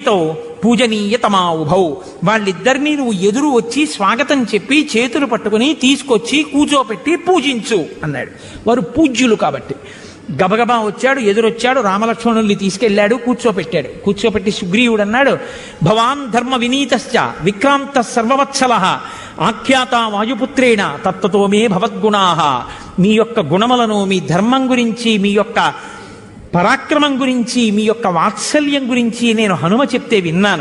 ప్రీతౌ పూజనీయ తమావుభౌ వాళ్ళిద్దరినీ నువ్వు ఎదురు వచ్చి స్వాగతం చెప్పి చేతులు పట్టుకుని తీసుకొచ్చి కూర్చోపెట్టి పూజించు అన్నాడు వారు పూజ్యులు కాబట్టి గబగబా వచ్చాడు ఎదురొచ్చాడు రామలక్ష్మణుల్ని తీసుకెళ్లాడు కూర్చోపెట్టాడు కూర్చోపెట్టి సుగ్రీవుడు అన్నాడు భవాన్ ధర్మ వినీతశ్చ విక్రాంత సర్వవత్సల ఆఖ్యాత వాయుపుత్రేణ తత్వతో మే భవద్గుణా మీ యొక్క గుణములను మీ ధర్మం గురించి మీ యొక్క పరాక్రమం గురించి మీ యొక్క వాత్సల్యం గురించి నేను హనుమ చెప్తే విన్నాను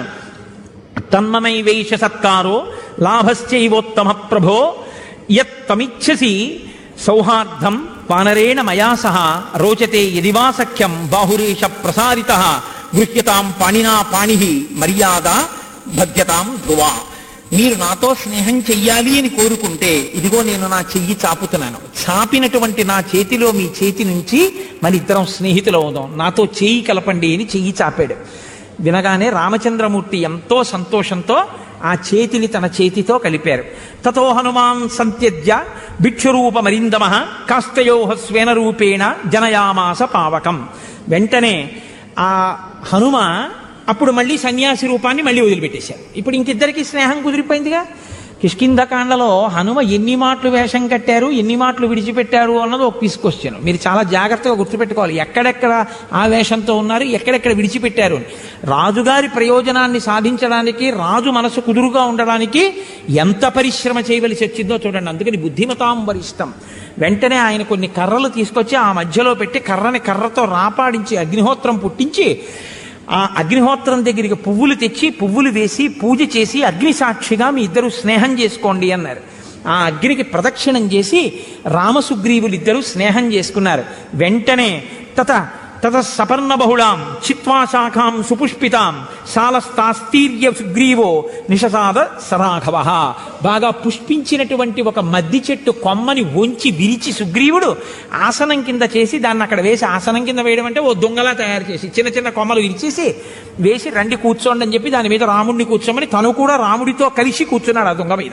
తన్మమైవైష సత్కారో లాభశ్చైవోత్తమ ప్రభో యత్తమిచ్చసి సౌహార్దం వానరేణ మయా సహ రోచతే యదివా సఖ్యం బాహురేష ప్రసారిత గృహ్యతాం పాణినా పాణి మర్యాద భద్యతాం ధ్రువా మీరు నాతో స్నేహం చెయ్యాలి అని కోరుకుంటే ఇదిగో నేను నా చెయ్యి చాపుతున్నాను చాపినటువంటి నా చేతిలో మీ చేతి నుంచి మన ఇద్దరం స్నేహితులు అవుదాం నాతో చెయ్యి కలపండి అని చెయ్యి చాపాడు వినగానే రామచంద్రమూర్తి ఎంతో సంతోషంతో ఆ చేతిని తన చేతితో కలిపారు తతో హనుమాన్ సంత్యజ్య భిక్షురూపమరిందమ కాస్తయో స్వేన రూపేణ జనయామాస పావకం వెంటనే ఆ హనుమ అప్పుడు మళ్ళీ సన్యాసి రూపాన్ని మళ్ళీ వదిలిపెట్టేశారు ఇప్పుడు ఇంకిద్దరికి స్నేహం కుదిరిపోయిందిగా కిష్కింధకాండలో హనుమ ఎన్ని మాటలు వేషం కట్టారు ఎన్ని మాటలు విడిచిపెట్టారు అన్నది ఒక పీస్ క్వశ్చన్ మీరు చాలా జాగ్రత్తగా గుర్తుపెట్టుకోవాలి ఎక్కడెక్కడ ఆ వేషంతో ఉన్నారు ఎక్కడెక్కడ విడిచిపెట్టారు అని రాజుగారి ప్రయోజనాన్ని సాధించడానికి రాజు మనసు కుదురుగా ఉండడానికి ఎంత పరిశ్రమ చేయవలసి వచ్చిందో చూడండి అందుకని బుద్ధిమతాం వరిష్టం వెంటనే ఆయన కొన్ని కర్రలు తీసుకొచ్చి ఆ మధ్యలో పెట్టి కర్రని కర్రతో రాపాడించి అగ్నిహోత్రం పుట్టించి ఆ అగ్నిహోత్రం దగ్గరికి పువ్వులు తెచ్చి పువ్వులు వేసి పూజ చేసి అగ్ని సాక్షిగా మీ ఇద్దరు స్నేహం చేసుకోండి అన్నారు ఆ అగ్నికి ప్రదక్షిణం చేసి రామసుగ్రీవులు ఇద్దరు స్నేహం చేసుకున్నారు వెంటనే తత తత సపర్ణ బహుళాం చిత్వా శాఖాం సుపుష్పితాం సాలస్తాస్తీర్య సుగ్రీవో నిషసాద సరాఘవ బాగా పుష్పించినటువంటి ఒక మద్ది చెట్టు కొమ్మని వంచి విరిచి సుగ్రీవుడు ఆసనం కింద చేసి దాన్ని అక్కడ వేసి ఆసనం కింద వేయడం అంటే ఓ దొంగలా తయారు చేసి చిన్న చిన్న కొమ్మలు విరిచేసి వేసి రండి కూర్చోండి అని చెప్పి దాని మీద రాముడిని కూర్చోమని తను కూడా రాముడితో కలిసి కూర్చున్నాడు ఆ దొంగ మీద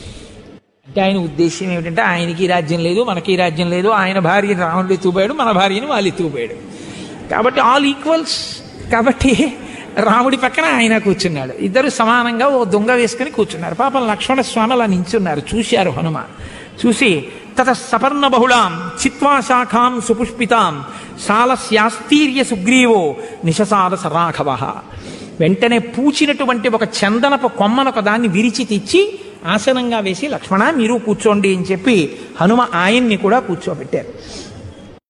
అంటే ఆయన ఉద్దేశం ఏమిటంటే ఆయనకి రాజ్యం లేదు మనకి రాజ్యం లేదు ఆయన భార్యని రాముడు ఎత్తుకుపోయాడు మన భార్యని వాళ్ళు ఎత్తుకుపోయాడు కాబట్టి ఆల్ ఈక్వల్స్ కాబట్టి రాముడి పక్కన ఆయన కూర్చున్నాడు ఇద్దరు సమానంగా ఓ దొంగ వేసుకుని కూర్చున్నారు పాపం లక్ష్మణ స్వామి అలా నించున్నారు చూశారు హనుమ చూసి తత సపర్ణ బహుళాం చిత్వా శాఖాం సుపుష్పితాం సాలస్యాస్తీర్య సుగ్రీవో నిశసాద సరాఘవ వెంటనే పూచినటువంటి ఒక చందనపు కొమ్మను ఒక దాన్ని విరిచి తెచ్చి ఆసనంగా వేసి లక్ష్మణ మీరు కూర్చోండి అని చెప్పి హనుమ ఆయన్ని కూడా కూర్చోబెట్టారు